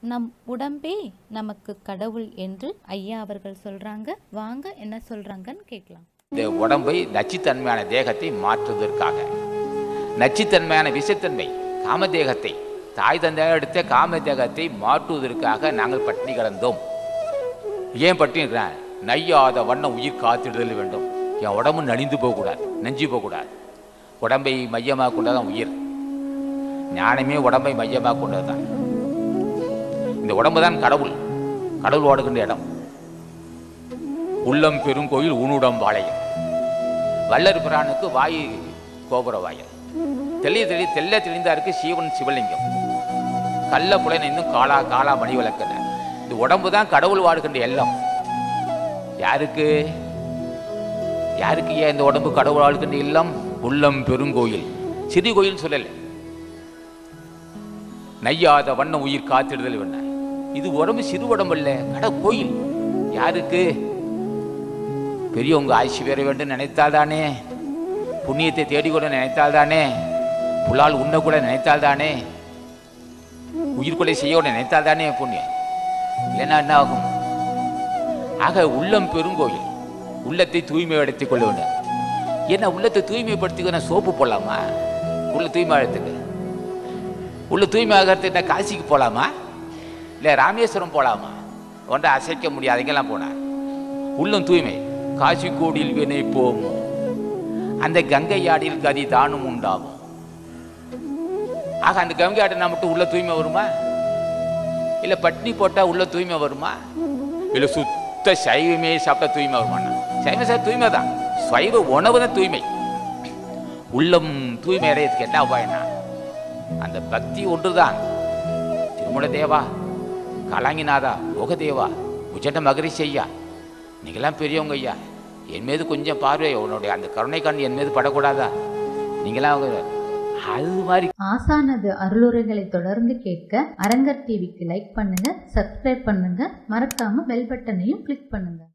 நம் உடம்பே நமக்கு கடவுள் என்று ஐயா அவர்கள் சொல்றாங்க வாங்க என்ன சொல்றாங்கன்னு கேட்கலாம் இந்த உடம்பை நச்சுத்தன்மையான தேகத்தை மாற்றுவதற்காக நச்சுத்தன்மையான விஷத்தன்மை காமதேகத்தை தாய் தந்தையாக எடுத்த காமதேகத்தை மாற்றுவதற்காக நாங்கள் பட்டினி கிடந்தோம் ஏன் பட்டினி இருக்கிறேன் நையாத வண்ணம் உயிர் காத்திடுதல் வேண்டும் என் உடம்பு நலிந்து போகக்கூடாது நெஞ்சு போகக்கூடாது உடம்பை மையமாக கொண்டதான் உயிர் ஞானமே உடம்பை மையமாக கொண்டது தான் இந்த உடம்பு தான் கடவுள் கடவுள் வாடுகின்ற இடம் உள்ளம் பெருங்கோயில் உன்னுடம் வாழையம் வள்ளர் பிரானுக்கு வாயு கோபுர வாயல் தெளிய தெளி தெல்ல தெளிந்தாருக்கு சிவன் சிவலிங்கம் கள்ள புலன் இன்னும் காலா காலா மணி விளக்குன இந்த உடம்பு தான் கடவுள் வாடுகின்ற எல்லாம் யாருக்கு யாருக்கு ஏன் இந்த உடம்பு கடவுள் வாழ்கின்ற இல்லம் உள்ளம் பெருங்கோயில் சிறு கோயில் சொல்லல நையாத வண்ணம் உயிர் காத்திடுதல் வேண இது உடம்பு சிறு உடம்பு இல்ல கட கோயில் யாருக்கு பெரியவங்க ஆட்சி பெற வேண்டும் நினைத்தால்தானே புண்ணியத்தை தேடிக்கொள்ள நினைத்தால்தானே புலால் உண்ண கூட நினைத்தால்தானே உயிர்கொலை செய்ய நினைத்தால்தானே புண்ணியம் இல்லைன்னா என்ன ஆகும் ஆக உள்ளம் பெருங்கோயில் உள்ளத்தை தூய்மைப்படுத்திக் கொள்ள வேண்டும் என்ன உள்ளத்தை தூய்மைப்படுத்திக்க நான் சோப்பு போடலாமா உள்ள தூய்மை ஆகிறதுக்கு உள்ள தூய்மை ஆகிறதுக்கு என்ன காசிக்கு போகலாமா இல்லை ராமேஸ்வரம் போகலாமா ஒன்றை அசைக்க முடியாது எங்கெல்லாம் போனா உள்ளம் தூய்மை காசி கோடியில் வினை போமோ அந்த கங்கை ஆடியில் கதி தானும் உண்டாகும் ஆக அந்த கங்கை ஆடினா மட்டும் உள்ள தூய்மை வருமா இல்ல பட்னி போட்டா உள்ள தூய்மை வருமா இல்ல சுத்த சைவமே சாப்பிட்டா தூய்மை வருமாண்ணா சைவ சார் தூய்மை தான் சைவ உணவு தான் தூய்மை உள்ளம் தூய்மை அடையறதுக்கு என்ன உபாயம்னா அந்த பக்தி ஒன்றுதான் திருமண தேவா கலாங்கிநாதா யோகதேவா உஜண்ட மகரிஷி ஐயா நீங்களாம் பெரியவங்க ஐயா என் மீது கொஞ்சம் பார்வை உன்னுடைய அந்த கருணை கண் என் மீது படக்கூடாதா நீங்களாம் அது மாதிரி ஆசானது அருளுரைகளை தொடர்ந்து கேட்க அரங்கர் டிவிக்கு லைக் பண்ணுங்க சப்ஸ்கிரைப் பண்ணுங்க மறக்காம பெல் பட்டனையும் கிளிக் பண்ணுங்க